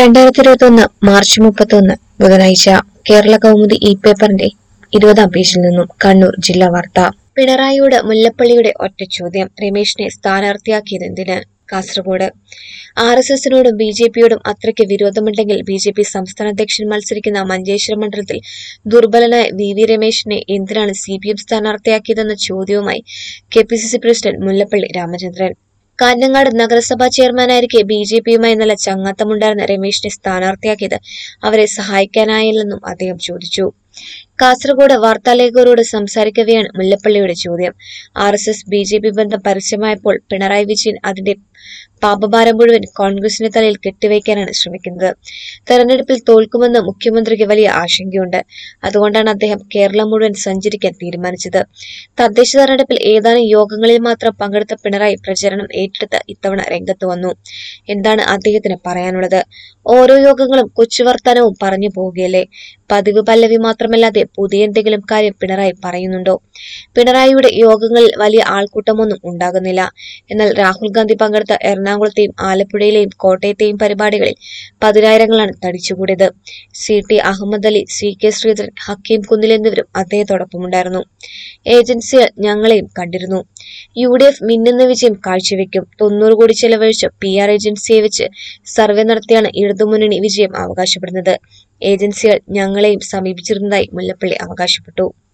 രണ്ടായിരത്തി ഇരുപത്തി ഒന്ന് മാർച്ച് മുപ്പത്തൊന്ന് ബുധനാഴ്ച കേരള കൗമുദി ഇ പേപ്പറിന്റെ ഇരുപതാം പേജിൽ നിന്നും കണ്ണൂർ ജില്ലാ വാർത്ത പിണറായിയോട് മുല്ലപ്പള്ളിയുടെ ഒറ്റ ചോദ്യം രമേശിനെ സ്ഥാനാർത്ഥിയാക്കിയതെന്തിന് കാസർഗോഡ് ആർ എസ് എസിനോടും ബി ജെ പിയോടും അത്രയ്ക്ക് വിരോധമുണ്ടെങ്കിൽ ബി ജെ പി സംസ്ഥാന അധ്യക്ഷൻ മത്സരിക്കുന്ന മഞ്ചേശ്വരം മണ്ഡലത്തിൽ ദുർബലനായ വി വി രമേശിനെ എന്തിനാണ് സി പി എം സ്ഥാനാർത്ഥിയാക്കിയതെന്ന ചോദ്യവുമായി K P C C president Mullappally Ramachandran Kanhangad നഗരസഭാ ചെയർമാനായിരിക്കെ ബി ജെ പിയുമായി നല്ല ചങ്ങാത്തമുണ്ടായിരുന്ന രമേശിനെ സ്ഥാനാർത്ഥിയാക്കിയത് അവരെ സഹായിക്കാനായില്ലെന്നും അദ്ദേഹം ചോദിച്ചു കാസർഗോഡ് വാർത്താലേഖകരോട് സംസാരിക്കവെയാണ് മുല്ലപ്പള്ളിയുടെ ചോദ്യം R S S B J P ബന്ധം പരസ്യമായപ്പോൾ പിണറായി വിജയൻ അതിന്റെ പാപഭാരം മുഴുവൻ കോൺഗ്രസിന്റെ തലയിൽ കെട്ടിവയ്ക്കാനാണ് ശ്രമിക്കുന്നത് തെരഞ്ഞെടുപ്പിൽ തോൽക്കുമെന്ന് മുഖ്യമന്ത്രിക്ക് വലിയ ആശങ്കയുണ്ട് അതുകൊണ്ടാണ് അദ്ദേഹം കേരളം മുഴുവൻ സഞ്ചരിക്കാൻ തീരുമാനിച്ചത് തദ്ദേശ തെരഞ്ഞെടുപ്പിൽ ഏതാനും യോഗങ്ങളിൽ മാത്രം പങ്കെടുത്ത പിണറായി പ്രചരണം ഏറ്റെടുത്ത് ഇത്തവണ രംഗത്ത് വന്നു എന്താണ് അദ്ദേഹത്തിന് പറയാനുള്ളത് ഓരോ യോഗങ്ങളും കൊച്ചുവർത്താനവും പറഞ്ഞു പോവുകയല്ലേ പതിവ് പല്ലവി മാത്രമല്ലാതെ പുതിയ എന്തെങ്കിലും കാര്യം പിണറായി പറയുന്നുണ്ടോ പിണറായിയുടെ യോഗങ്ങളിൽ വലിയ ആൾക്കൂട്ടമൊന്നും ഉണ്ടാകുന്നില്ല എന്നാൽ രാഹുൽ ഗാന്ധി പങ്കെടുത്ത എറണാകുളത്തെയും ആലപ്പുഴയിലെയും കോട്ടയത്തെയും പരിപാടികളിൽ പതിനായിരങ്ങളാണ് തടിച്ചുകൂടിയത് C T Ahammed Ali C K Sreedharan Hakeem Kunnil എന്നിവരും അദ്ദേഹത്തോടൊപ്പമുണ്ടായിരുന്നു ഏജൻസികൾ ഞങ്ങളെയും കണ്ടിരുന്നു യു ഡി എഫ് മിന്നുന്ന വിജയം കാഴ്ചവെക്കും തൊണ്ണൂറ് കോടി ചെലവഴിച്ച് പി ആർ ഏജൻസിയെ വെച്ച് സർവേ നടത്തിയാണ് ഇടതുമുന്നണി വിജയം അവകാശപ്പെടുന്നത് ഏജൻസികൾ ഞങ്ങളെയും സമീപിച്ചിരുന്നതായി മുല്ലപ്പള്ളി അവകാശപ്പെട്ടു